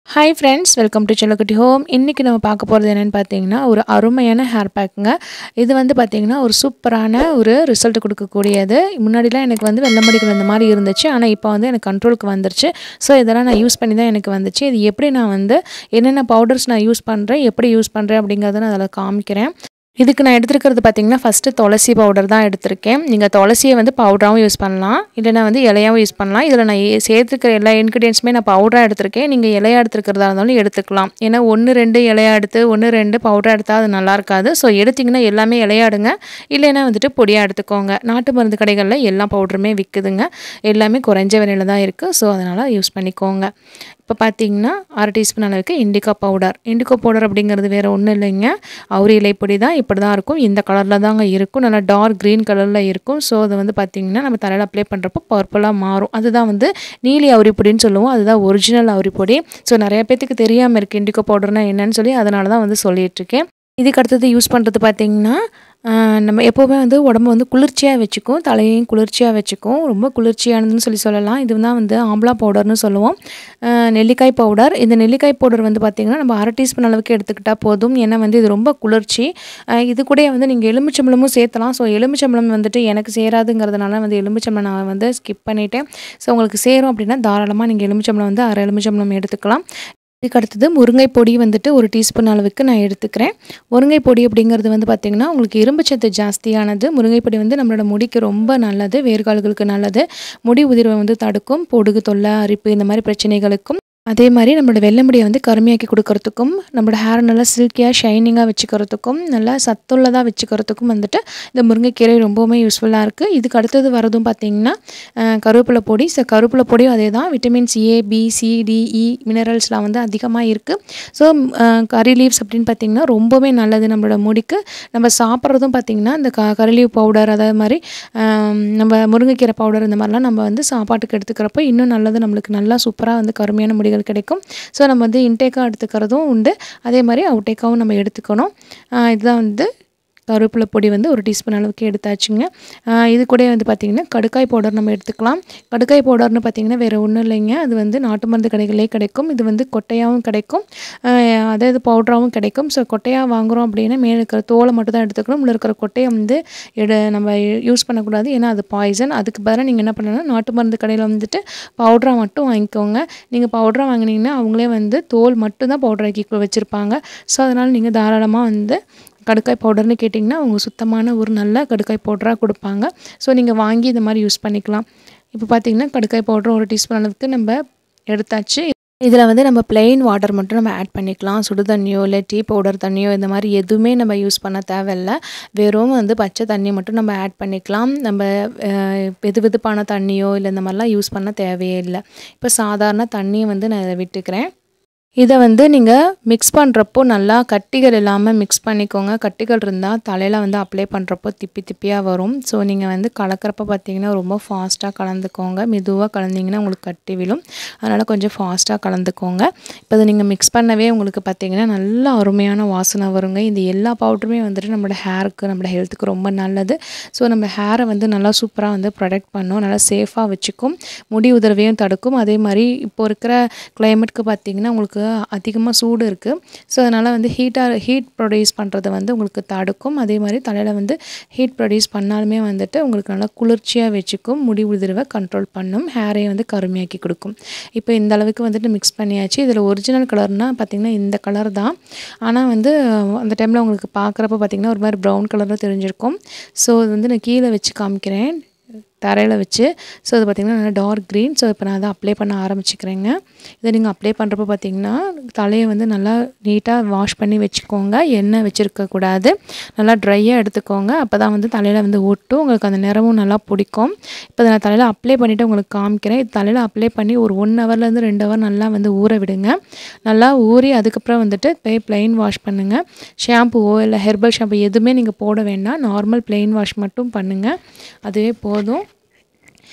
hi friends welcome to Chellakutti home இன்றைக்கி நம்ம பார்க்க போகிறது என்னென்னு பார்த்தீங்கன்னா ஒரு அருமையான ஹேர் பேக்குங்க இது வந்து பார்த்திங்கன்னா ஒரு சூப்பரான ஒரு ரிசல்ட் கொடுக்கக்கூடியது முன்னாடிலாம் எனக்கு வந்து வெள்ளை முடிகள் இந்த மாதிரி இருந்துச்சு ஆனால் இப்போ வந்து எனக்கு கண்ட்ரோலுக்கு வந்துருச்சு ஸோ இதெல்லாம் நான் யூஸ் பண்ணி தான் எனக்கு வந்துச்சு இது எப்படி நான் வந்து என்னென்ன பவுடர்ஸ் நான் யூஸ் பண்ணுறேன் எப்படி யூஸ் பண்ணுறேன் அப்படிங்கிறத நான் அதில் காமிக்கிறேன் இதுக்கு நான் எடுத்துருக்கிறது பார்த்தீங்கன்னா ஃபஸ்ட்டு துளசி பவுடர் தான் எடுத்திருக்கேன் நீங்கள் துளசியை வந்து பவுடராகவும் யூஸ் பண்ணலாம் இல்லைனா வந்து இலையாகவும் யூஸ் பண்ணலாம் இதில் நான் ஏ- சேர்த்துக்கிற எல்லா இன்க்ரீடியன்ஸுமே நான் பவுடராக எடுத்திருக்கேன் நீங்கள் இலையா எடுத்துருக்கிறதா இருந்தாலும் எடுத்துக்கலாம் ஏன்னா ஒன்று ரெண்டு இலையா எடுத்து ஒன்று ரெண்டு பவுடராக எடுத்தால் அது நல்லா இருக்காது ஸோ எடுத்திங்கன்னா எல்லாமே இலையாடுங்க இல்லைன்னா வந்துட்டு பொடியாக எடுத்துக்கோங்க நாட்டு மருந்து கடைகளில் எல்லா பவுடருமே விற்குதுங்க எல்லாமே குறைஞ்ச விலையில தான் இருக்குது ஸோ அதனால் யூஸ் பண்ணிக்கோங்க இப்போ பார்த்தீங்கன்னா அரை டீஸ்பூன் அளவுக்கு இண்டிகா பவுடர் இண்டிகா பவுடர் அப்படிங்கிறது வேறு ஒன்றும் இல்லைங்க அவுரி இலைப்பொடி தான் இப்படி தான் இருக்கும் இந்த கலரில் தாங்க இருக்கும் நல்லா டார்க் க்ரீன் கலரில் இருக்கும் ஸோ அது வந்து பார்த்திங்கன்னா நம்ம தலையில் அப்ளை பண்ணுறப்போ பர்பிளாக மாறும் அதுதான் வந்து நீலி அவுரி பொடின்னு சொல்லுவோம் அதுதான் ஒரிஜினல் அவுரி பொடி ஸோ நிறைய பேத்துக்கு தெரியாமல் இருக்குது இண்டிகோ பவுடர்னா என்னன்னு சொல்லி அதனால தான் வந்து சொல்லிகிட்ருக்கேன் இதுக்கு அடுத்தது யூஸ் பண்ணுறது பார்த்திங்கன்னா ஆஹ் நம்ம எப்போவுமே வந்து உடம்பு வந்து குளிர்ச்சியாக வச்சுக்கும் தலையையும் குளிர்ச்சியாக வச்சுக்கும் ரொம்ப குளிர்ச்சியானதுன்னு சொல்லி சொல்லலாம் இது தான் வந்து ஆம்லா பவுடர்னு சொல்லுவோம் ஆஹ் நெல்லிக்காய் பவுடர் இந்த நெல்லிக்காய் பவுடர் வந்து பார்த்திங்கன்னா நம்ம அரை டீஸ்பூன் அளவுக்கு எடுத்துக்கிட்டால் போதும் ஏன்னா வந்து இது ரொம்ப குளிர்ச்சி ஆஹ் இது கூட வந்து நீங்கள் எலுமிச்சம்பழமும் சேர்த்தலாம் ஸோ எலுமிச்சம்பழம் வந்துட்டு எனக்கு சேராதுங்கிறதுனால வந்து எலுமிச்சம்பழம் நான் வந்து ஸ்கிப் பண்ணிட்டேன் ஸோ உங்களுக்கு சேரும் அப்படின்னா தாராளமாக நீங்கள் எலுமிச்சம்பழம் வந்து அரை எலுமிச்சம்பழம் எடுத்துக்கலாம் இதுக்கு அடுத்தது முருங்கை பொடி வந்துட்டு ஒரு டீஸ்பூன் அளவுக்கு நான் எடுத்துக்கிறேன் முருங்கை பொடி அப்படிங்கிறது வந்து பார்த்திங்கன்னா உங்களுக்கு இரும்புச்சத்து ஜாஸ்தியானது முருங்கை பொடி வந்து நம்மளோட முடிக்கு ரொம்ப நல்லது வேர்கால்களுக்கு நல்லது முடி உதிர்வை வந்து தடுக்கும் பொடுகு தொல்லை அரிப்பு இந்த மாதிரி பிரச்சனைகளுக்கும் அதே மாதிரி நம்மளோட வெள்ளை முடியை வந்து கருமையாக்கி கொடுக்கறதுக்கும் நம்மளோட ஹேர் நல்லா சில்கியாக ஷைனிங்காக வச்சுக்கிறதுக்கும் நல்லா சத்துள்ளதாக வச்சுக்கிறதுக்கும் வந்துட்டு இந்த முருங்கைக்கீரை ரொம்பவுமே யூஸ்ஃபுல்லாக இருக்குது இதுக்கு அடுத்தது வரதும் பார்த்திங்கன்னா அஹ், கருவேப்பிலை பொடி ஸோ கருவேப்பிலை பொடியும் அதே தான் vitamins A B C D E மினரல்ஸ்லாம் வந்து அதிகமாக இருக்குது ஸோ கறி லீவ்ஸ் அப்படின்னு பார்த்திங்கன்னா ரொம்பவே நல்லது நம்மளோட முடிக்கு நம்ம சாப்பிட்றதும் பார்த்திங்கன்னா இந்த க கறி லீவ் பவுடர் அதாவது மாதிரி ஆம், நம்ம முருங்கைக்கீரை பவுடர் இந்த மாதிரிலாம் நம்ம வந்து சாப்பாட்டுக்கு எடுத்துக்கிறப்போ இன்னும் நல்லது நம்மளுக்கு நல்லா சூப்பராக வந்து கருமையான முடிகள் கிடைக்கும் ஸோ நம்ம வந்து இன்டேக்காக எடுத்துக்கிறதும் உண்டு அதே மாதிரி அவுட்டேக்காகவும் நம்ம எடுத்துக்கணும் ஆஹ் இதுதான் வந்து கருவேப்பிலை பொடி வந்து ஒரு டீஸ்பூன் அளவுக்கு எடுத்தாச்சுங்க ஆஹ் இது கூட வந்து பார்த்திங்கன்னா கடுக்காய் பவுடர் நம்ம எடுத்துக்கலாம் கடுக்காய் பவுடர்னு பார்த்திங்கன்னா வேறு ஒன்றும் இல்லைங்க அது வந்து நாட்டு மருந்து கடைகளே கிடைக்கும் இது வந்து கொட்டையாகவும் கிடைக்கும் ஆஹ் அதாவது பவுடராகவும் கிடைக்கும் ஸோ கொட்டையாக வாங்குகிறோம் அப்படின்னா மேலே இருக்கிற தோலை மட்டும் தான் எடுத்துக்கணும் உள்ள இருக்கிற கொட்டையை வந்து எடு நம்ம யூஸ் பண்ணக்கூடாது ஏன்னா அது பாய்சன் அதுக்கு பதிலாக நீங்கள் என்ன பண்ணணும்னா நாட்டு மருந்து கடையில் வந்துட்டு பவுடராக மட்டும் வாங்கிக்கோங்க நீங்கள் பவுடராக வாங்கினீங்கன்னா அவங்களே வந்து தோல் மட்டும் தான் பவுடராக்கி வச்சுருப்பாங்க ஸோ அதனால் நீங்கள் தாராளமாக வந்து கடுக்காய் பவுடர்னு கேட்டிங்கன்னா அவங்க சுத்தமான ஒரு நல்ல கடுக்காய் பவுடராக கொடுப்பாங்க ஸோ நீங்கள் வாங்கி இந்த மாதிரி யூஸ் பண்ணிக்கலாம் இப்போ பார்த்தீங்கன்னா கடுக்காய் பவுடர் ஒரு டீஸ்பூன் அளவுக்கு நம்ம எடுத்தாச்சு இதில் வந்து நம்ம plain வாட்டர் மட்டும் நம்ம ஆட் பண்ணிக்கலாம் சுடு தண்ணியோ இல்லை டீ பவுடர் தண்ணியோ இந்த மாதிரி எதுவுமே நம்ம யூஸ் பண்ண தேவையில்ல வெறும் வந்து பச்சை தண்ணி மட்டும் நம்ம ஆட் பண்ணிக்கலாம் நம்ம அஹ், வெது வெதுப்பான தண்ணியோ இல்லை இந்த மாதிரிலாம் யூஸ் பண்ண தேவையே இல்லை இப்போ சாதாரண தண்ணியை வந்து நான் இதை விட்டுக்கிறேன் இதை வந்து நீங்கள் மிக்ஸ் பண்ணுறப்போ நல்லா கட்டிகள் இல்லாமல் மிக்ஸ் பண்ணிக்கோங்க கட்டிகள் இருந்தால் தலையில் வந்து அப்ளை பண்ணுறப்போ திப்பி திப்பியாக வரும் ஸோ நீங்கள் வந்து கலக்கிறப்ப பார்த்தீங்கன்னா ரொம்ப ஃபாஸ்ட்டாக கலந்துக்கோங்க மெதுவாக கலந்தீங்கன்னா உங்களுக்கு கட்டி விழும் அதனால் கொஞ்சம் ஃபாஸ்ட்டாக கலந்துக்கோங்க இப்போ இதை நீங்கள் மிக்ஸ் பண்ணவே உங்களுக்கு பார்த்தீங்கன்னா நல்ல அருமையான வாசனை வருங்க இந்த எல்லா பவுடருமே வந்துட்டு நம்மளோட ஹேருக்கு நம்மளோட ஹெல்த்துக்கு ரொம்ப நல்லது ஸோ நம்ம ஹேரை வந்து நல்லா சூப்பராக வந்து ப்ரொடெக்ட் பண்ணும் நல்லா சேஃபாக வச்சுக்கும் முடி உதரவையும் தடுக்கும் அதே மாதிரி இப்போ இருக்கிற கிளைமேட்க்கு பார்த்தீங்கன்னா உங்களுக்கு அதிகமாக சூடு இருக்குது ஸோ அதனால் வந்து ஹீட்டாக ஹீட் ப்ரொடியூஸ் பண்ணுறது வந்து உங்களுக்கு தடுக்கும் அதே மாதிரி தலையில் வந்து ஹீட் ப்ரொடியூஸ் பண்ணாலுமே வந்துட்டு உங்களுக்கு நல்லா குளிர்ச்சியாக வச்சுக்கும் முடி உதிர்வை கண்ட்ரோல் பண்ணும் ஹேரையும் வந்து கருமையாக்கி கொடுக்கும் இப்போ இந்த அளவுக்கு வந்துட்டு மிக்ஸ் பண்ணியாச்சு இதில் ஒரிஜினல் கலர்னால் பார்த்திங்கன்னா இந்த கலர் தான் ஆனால் வந்து அந்த டைமில் உங்களுக்கு பார்க்குறப்ப பார்த்திங்கன்னா ஒரு மாதிரி ப்ரௌன் கலரில் தெரிஞ்சிருக்கும் ஸோ இது வந்து நான் கீழே வச்சு காமிக்கிறேன் தரையில் வச்சு ஸோ அது பார்த்திங்கன்னா நல்லா டார்க் க்ரீன் ஸோ இப்போ நான் அதை அப்ளை பண்ண ஆரம்பிச்சுக்கிறேங்க இதை நீங்கள் அப்ளை பண்ணுறப்ப பார்த்தீங்கன்னா தலையை வந்து நல்லா நீட்டாக வாஷ் பண்ணி வச்சுக்கோங்க எண்ணெய் வச்சுருக்கக்கூடாது நல்லா ட்ரையாக எடுத்துக்கோங்க அப்போ தான் வந்து தலையில் வந்து ஒட்டும் உங்களுக்கு அந்த நிறமும் நல்லா பிடிக்கும் இப்போ இதை நான் தலையில் அப்ளை பண்ணிவிட்டு உங்களுக்கு காமிக்கிறேன் இது தலையில் அப்ளை பண்ணி ஒரு ஒன் ஹவர்லேருந்து ரெண்டு ஹவர் நல்லா வந்து ஊற விடுங்க நல்லா ஊறி அதுக்கப்புறம் வந்துட்டு போய் ப்ளைன் வாஷ் பண்ணுங்கள் ஷாம்புவோ இல்லை ஹெர்பல் ஷாம்பு எதுவுமே நீங்கள் போட வேண்டாம் நார்மல் ப்ளைன் வாஷ் மட்டும் பண்ணுங்கள் அதுவே போதும்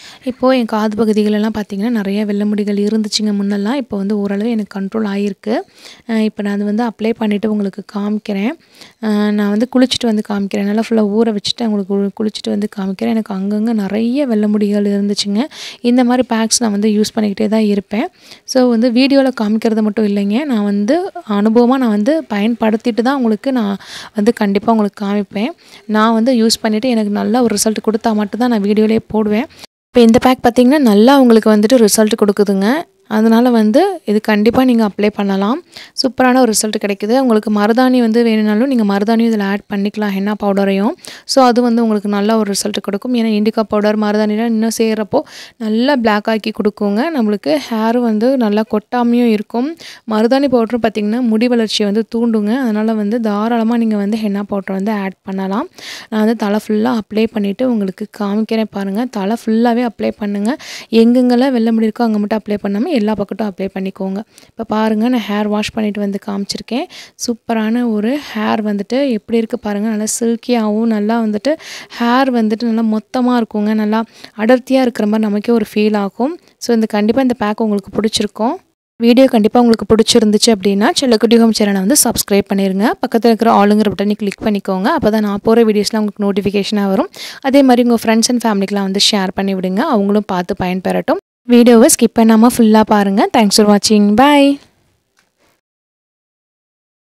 இப்போது என் காது பகுதிகளெல்லாம் பார்த்தீங்கன்னா நிறைய வெள்ளை முடிகள் இருந்துச்சுங்க முன்னெல்லாம் இப்போ வந்து ஓரளவு எனக்கு கண்ட்ரோல் ஆகிருக்கு இப்போ நான் அது வந்து அப்ளை பண்ணிவிட்டு உங்களுக்கு காமிக்கிறேன் அஹ் நான் வந்து குளிச்சுட்டு வந்து காமிக்கிறேன் நல்லா ஃபுல்லாக ஊற வச்சுட்டு உங்களுக்கு கு- குளிச்சுட்டு வந்து காமிக்கிறேன் எனக்கு அங்கங்கே நிறைய வெள்ளை முடிகள் இருந்துச்சுங்க இந்த மாதிரி பேக்ஸ் நான் வந்து யூஸ் பண்ணிக்கிட்டே தான் இருப்பேன் ஸோ வந்து வீடியோவில் காமிக்கிறது மட்டும் இல்லைங்க நான் வந்து அனுபவமாக நான் வந்து பயன்படுத்திட்டு தான் உங்களுக்கு நான் வந்து கண்டிப்பாக உங்களுக்கு காமிப்பேன் நான் வந்து யூஸ் பண்ணிவிட்டு எனக்கு நல்ல ஒரு ரிசல்ட் கொடுத்தா மட்டும்தான் நான் வீடியோலேயே போடுவேன் இப்போ இந்த பேக் பார்த்தீங்கன்னா நல்லா உங்களுக்கு வந்துட்டு ரிசல்ட் கொடுக்குதுங்க அதனால் வந்து இது கண்டிப்பாக நீங்கள் அப்ளை பண்ணலாம் சூப்பரான ஒரு ரிசல்ட் கிடைக்குது உங்களுக்கு மருதாணி வந்து வேணும்னாலும் நீங்கள் மருதாணியும் இதில் ஆட் பண்ணிக்கலாம் ஹென்னா பவுடரையும் ஸோ அது வந்து உங்களுக்கு நல்ல ஒரு ரிசல்ட் கொடுக்கும் ஏன்னா இண்டிகா பவுடர் மருதாணிலாம் இன்னும் செய்கிறப்போ நல்லா பிளாக் ஆக்கி கொடுக்குங்க நம்மளுக்கு ஹேர் வந்து நல்லா கொட்டாமையும் இருக்கும் மருதாணி பவுடரும் பார்த்திங்கன்னா முடி வளர்ச்சியை வந்து தூண்டுங்க அதனால் வந்து தாராளமாக நீங்கள் வந்து ஹென்னா பவுடர் வந்து ஆட் பண்ணலாம் நான் வந்து தலை ஃபுல்லாக அப்ளை பண்ணிவிட்டு உங்களுக்கு காமிக்கிறேன் பாருங்கள் தலை ஃபுல்லாகவே அப்ளை பண்ணுங்கள் எங்கெங்கெல்லாம் வெள்ளை முடி இருக்கோ அங்கே மட்டும் அப்ளை பண்ணாமல் எல்லா பக்கட்டும் அப்ளை பண்ணிக்கோங்க இப்போ பாருங்கள் நான் ஹேர் வாஷ் பண்ணிட்டு வந்து காமிச்சிருக்கேன் சூப்பரான ஒரு ஹேர் வந்துட்டு எப்படி இருக்குது பாருங்கள் நல்லா சில்கியாகவும் நல்லா வந்துட்டு ஹேர் வந்துட்டு நல்லா மொத்தமாக இருக்குங்க நல்லா அடர்த்தியாக இருக்கிற மாதிரி நமக்கே ஒரு ஃபீல் ஆகும் ஸோ இந்த கண்டிப்பாக இந்த பேக் உங்களுக்கு பிடிச்சிருக்கும் வீடியோ கண்டிப்பாக உங்களுக்கு பிடிச்சிருந்துச்சு அப்படின்னா செல்லக்குட்டி ஹோம் சேனலை வந்து சப்ஸ்கிரைப் பண்ணிடுங்க பக்கத்தில் இருக்கிற ஆளுங்கிற பட்டனை கிளிக் பண்ணிக்கோங்க அப்போ தான் நான் போகிற வீடியோஸ்லாம் உங்களுக்கு நோட்டிஃபிகேஷனாக வரும் அதே மாதிரி உங்கள் ஃப்ரெண்ட்ஸ் அண்ட் ஃபேமிலிக்கெலாம் வந்து ஷேர் பண்ணி விடுங்க அவங்களும் பார்த்து பயன்பெறட்டும் வீடியோவை ஸ்கிப் பண்ணாமல் ஃபுல்லாக பாருங்கள் தேங்க்ஸ் ஃபார் வாட்சிங் பை